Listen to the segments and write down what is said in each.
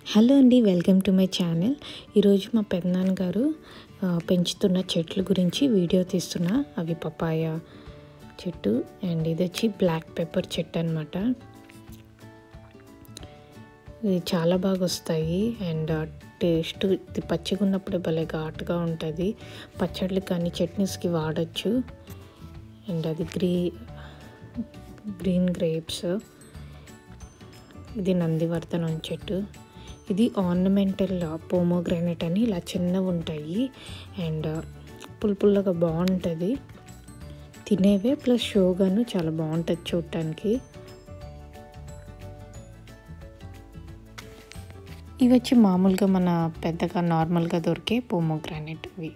hello అండి welcome to my channel ఈరోజు మా పెద్దనాన్నగారు ఆ, పెంచుతున్న చెట్ల గురించి వీడియో తీస్తున్నా అవి పపాయ చెట్టు అండ్ ఇది వచ్చి బ్లాక్ పెప్పర్ చెట్టు అనమాట ఇది చాలా బాగా వస్తాయి అండ్ టేస్ట్ ఇది పచ్చిగా ఉన్నప్పుడే భలే ఘాటుగా ఉంటుంది పచ్చళ్ళు కానీ చట్నీస్కి వాడచ్చు అండ్ అది గ్రీ గ్రీన్ గ్రేప్స్ ఇది నందివర్ధనం చెట్టు ఇది ఆర్నమెంటల్ పోమోగ్రానైట్ అని ఇలా చిన్నవి ఉంటాయి అండ్ పుల్ల బాగుంటుంది తినేవే ప్లస్ షోగాను చాలా బాగుంటుంది చూడటానికి ఇవి వచ్చి మామూలుగా మన పెద్దగా నార్మల్గా దొరికే పోమోగ్రానైట్ ఇవి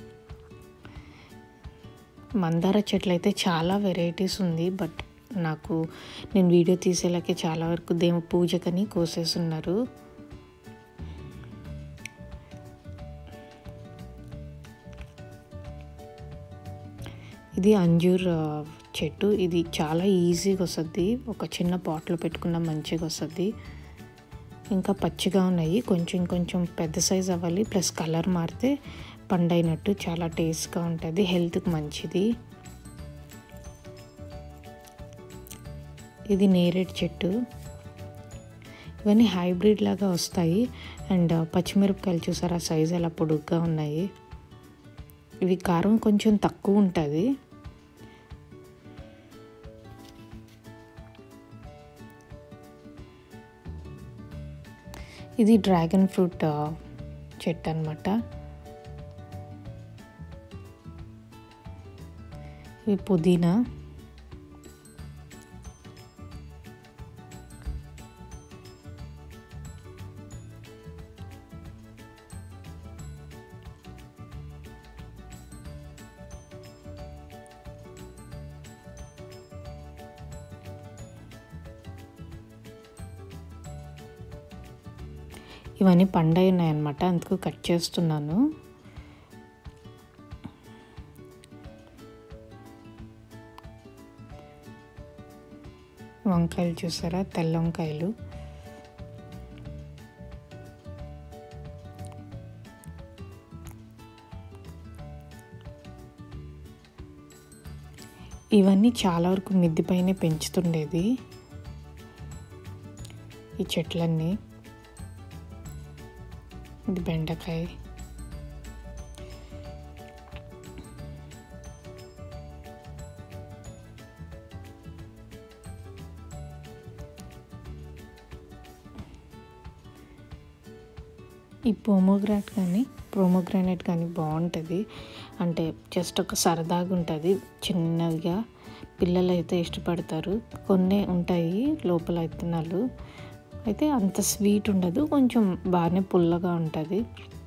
మందార చెట్లు అయితే చాలా వెరైటీస్ ఉంది బట్ నాకు నేను వీడియో తీసేలాకే చాలా వరకు దేవ పూజకని కోసేస్తున్నారు ఇది అంజూర్ ఆ, చెట్టు ఇది చాలా ఈజీగా వస్తుంది ఒక చిన్న పాట్లో పెట్టుకున్న మంచిగా వస్తుంది ఇంకా పచ్చిగా ఉన్నాయి కొంచెం కొంచెం పెద్ద సైజ్ అవ్వాలి ప్లస్ కలర్ మారితే పండైనట్టు చాలా టేస్ట్గా ఉంటుంది హెల్త్కి మంచిది ఇది నేరేడు చెట్టు ఇవన్నీ హైబ్రిడ్ లాగా వస్తాయి అండ్ పచ్చిమిరపకాయలు చూసారా సైజ్ ఎలా పొడుగ్గా ఉన్నాయి ఇవి కారం కొంచెం తక్కువ ఉంటుంది ఇది డ్రాగన్ ఫ్రూట్ ఆ, చెట్టు అనమాట ఇవి పుదీనా ఇవన్నీ పండై ఉన్నాయన్నమాట అందుకు కట్ చేస్తున్నాను వంకాయలు చూసారా తెల్ల వంకాయలు ఇవన్నీ చాలా వరకు మిద్ది పైనే పెంచుతుండేది ఈ చెట్లన్నీ ఇది బెండకాయ ఈ పోమోగ్రాట్ కానీ ప్రోమోగ్రానైట్ కానీ బాగుంటుంది అంటే జస్ట్ ఒక సరదాగా ఉంటుంది చిన్నగా పిల్లలు అయితే ఇష్టపడతారు కొన్ని ఉంటాయి లోపల విత్తనాలు అయితే అంత స్వీట్ ఉండదు కొంచెం బాగానే పుల్లగా ఉంటుంది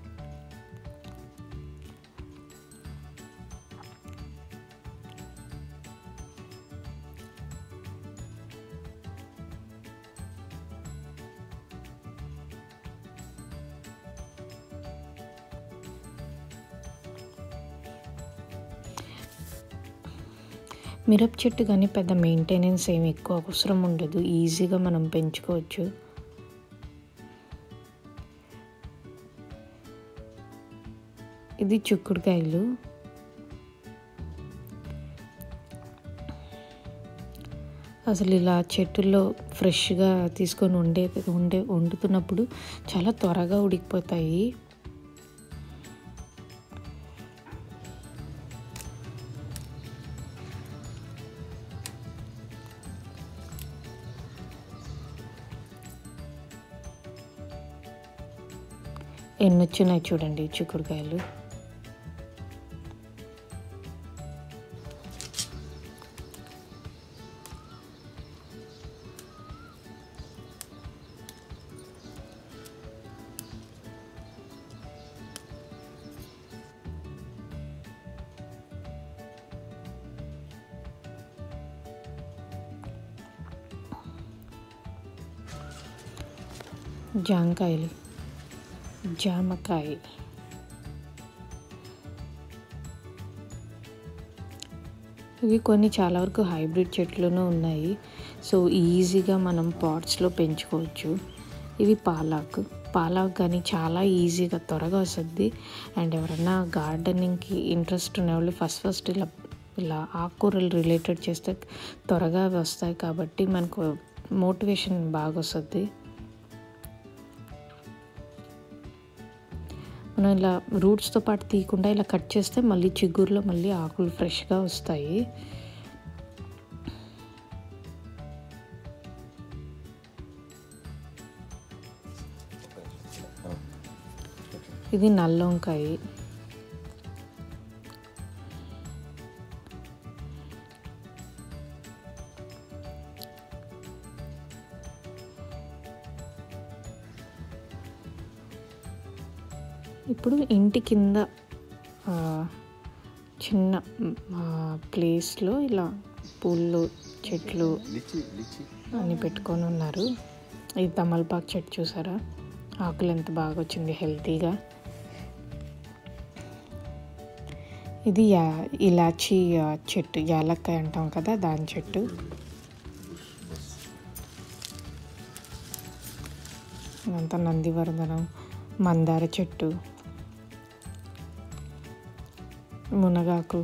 మిరప చెట్టు కానీ పెద్ద మెయింటెనెన్స్ ఏమి ఎక్కువ అవసరం ఉండదు ఈజీగా మనం పెంచుకోవచ్చు ఇది చిక్కుడుకాయలు అసలు ఇలా చెట్టుల్లో ఫ్రెష్గా తీసుకొని వండే వండే వండుతున్నప్పుడు చాలా త్వరగా ఉడికిపోతాయి ఎన్ని వచ్చినాయి చూడండి చిక్కుడుకాయలు జాంకాయలు జామకాయ ఇవి కొన్ని చాలా వరకు హైబ్రిడ్ చెట్లునూ ఉన్నాయి సో ఈజీగా మనం పాట్స్లో పెంచుకోవచ్చు ఇవి పాలాకు పాలాక్ కానీ చాలా ఈజీగా త్వరగా వస్తుంది అండ్ ఎవరైనా గార్డెనింగ్కి ఇంట్రెస్ట్ ఉన్నవాళ్ళు ఫస్ట్ ఫస్ట్ ఇలా ఇలా ఆకుకూరలు రిలేటెడ్ చేస్తే త్వరగా వస్తాయి కాబట్టి మనకు మోటివేషన్ బాగా వస్తుంది మనం ఇలా రూట్స్తో పాటు తీయకుండా ఇలా కట్ చేస్తే మళ్ళీ చిగురులో మళ్ళీ ఆకులు ఫ్రెష్గా వస్తాయి ఇది నల్ల వంకాయ ఇప్పుడు ఇంటి కింద ఆ, చిన్న ప్లేస్లో ఇలా పూలు చెట్లు లిచి లిచి అన్ని పెట్టుకొని ఉన్నారు ఇది తమలపాకు చెట్టు చూసారా ఆకులు ఎంత బాగా వచ్చింది హెల్తీగా ఇది యా ఇలాచీ ఆ, చెట్టు యాలక్కాయ అంటాం కదా దాని చెట్టు ఇదంతా నందివర్ధనం మందార చెట్టు మునగాకు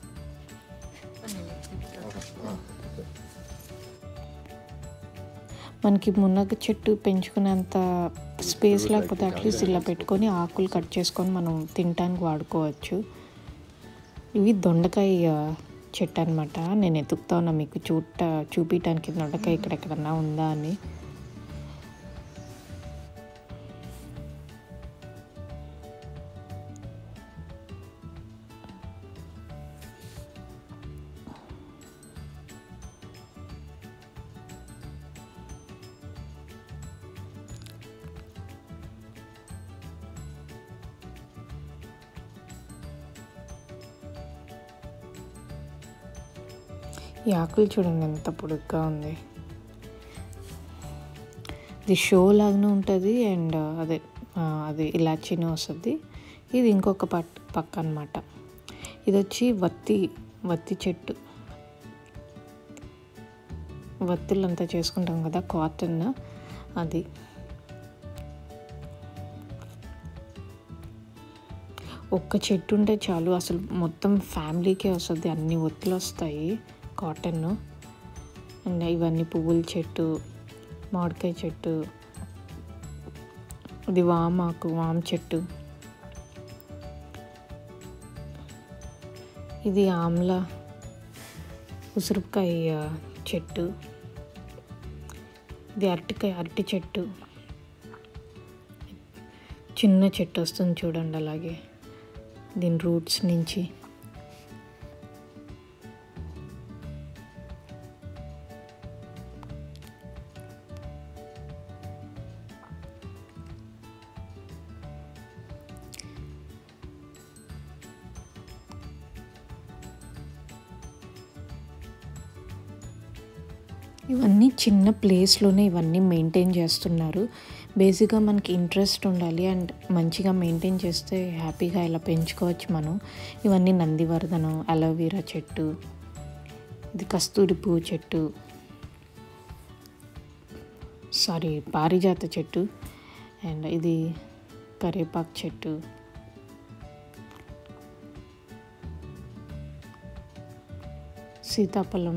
మనకి మునగ చెట్టు పెంచుకునేంత స్పేస్ లేకపోతే అట్లీస్ట్ ఇలా పెట్టుకొని ఆకులు కట్ చేసుకొని మనం తినటానికి వాడుకోవచ్చు ఇవి దొండకాయ చెట్టు అనమాట నేను ఎతుకుతా ఉన్నా మీకు చూట చూపించడానికి దొండకాయ ఇక్కడెక్కడన్నా ఉందా అని ఈ ఆకులు చూడండి ఎంత పొడుగ్గా ఉంది ఇది షో లాగానే ఉంటుంది అండ్ అదే ఆ, అది ఇలాచీని వస్తుంది ఇది ఇంకొక పట్ పక్క అనమాట ఇది వచ్చి వత్తి వత్తి చెట్టు వత్తులు అంతా చేసుకుంటాం కదా కాటన్ అది ఒక్క చెట్టు ఉంటే చాలు అసలు మొత్తం ఫ్యామిలీకే వస్తుంది అన్ని ఒత్తులు వస్తాయి కాటన్ అండ్ ఇవన్నీ పువ్వుల చెట్టు మామిడికాయ చెట్టు ఇది వామాకు వామ చెట్టు ఇది ఆమ్ల ఉసురుకాయ చెట్టు ఇది అరటికాయ అరటి చెట్టు చిన్న చెట్టు వస్తుంది చూడండి అలాగే దీని రూట్స్ నుంచి ఇవన్నీ చిన్న ప్లేస్లోనే ఇవన్నీ మెయింటైన్ చేస్తున్నారు బేసిక్గా మనకి ఇంట్రెస్ట్ ఉండాలి అండ్ మంచిగా మెయింటైన్ చేస్తే హ్యాపీగా ఇలా పెంచుకోవచ్చు మనం ఇవన్నీ నందివర్ధనం అలోవీరా చెట్టు ఇది కస్తూరి పువ్వు చెట్టు సారీ పారిజాత చెట్టు అండ్ ఇది కరివేపాకు చెట్టు సీతాఫలం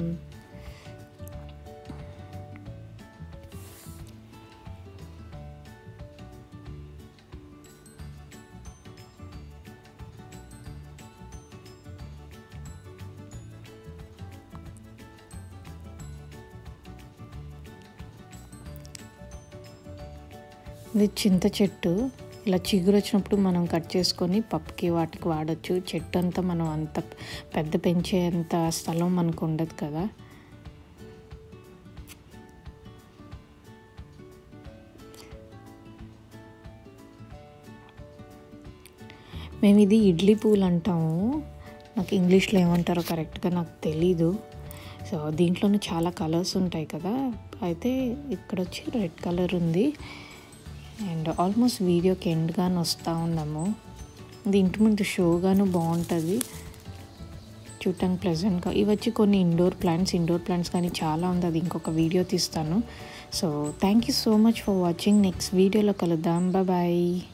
ఇది చింత చెట్టు ఇలా చిగురు వచ్చినప్పుడు మనం కట్ చేసుకొని పప్పుకి వాటికి వాడచ్చు చెట్టు అంతా మనం అంత పెద్ద పెంచేంత స్థలం మనకు ఉండదు కదా మేము ఇది ఇడ్లీ పూలు అంటాము నాకు ఇంగ్లీష్లో ఏమంటారో కరెక్ట్గా నాకు తెలీదు సో దీంట్లోనే చాలా కలర్స్ ఉంటాయి కదా అయితే ఇక్కడ వచ్చి రెడ్ కలర్ ఉంది అండ్ ఆల్మోస్ట్ వీడియోకి ఎండ్గానే వస్తూ ఉన్నాము ఇది ఇంటి ముందు షోగాను బాగుంటుంది చూడటానికి ప్లెజెంట్గా ఇవి వచ్చి కొన్ని ఇండోర్ ప్లాంట్స్ ఇండోర్ ప్లాంట్స్ కానీ చాలా ఉంది అది ఇంకొక వీడియో తీస్తాను so thank you so much for watching next వీడియోలో కలుద్దాం బాయ్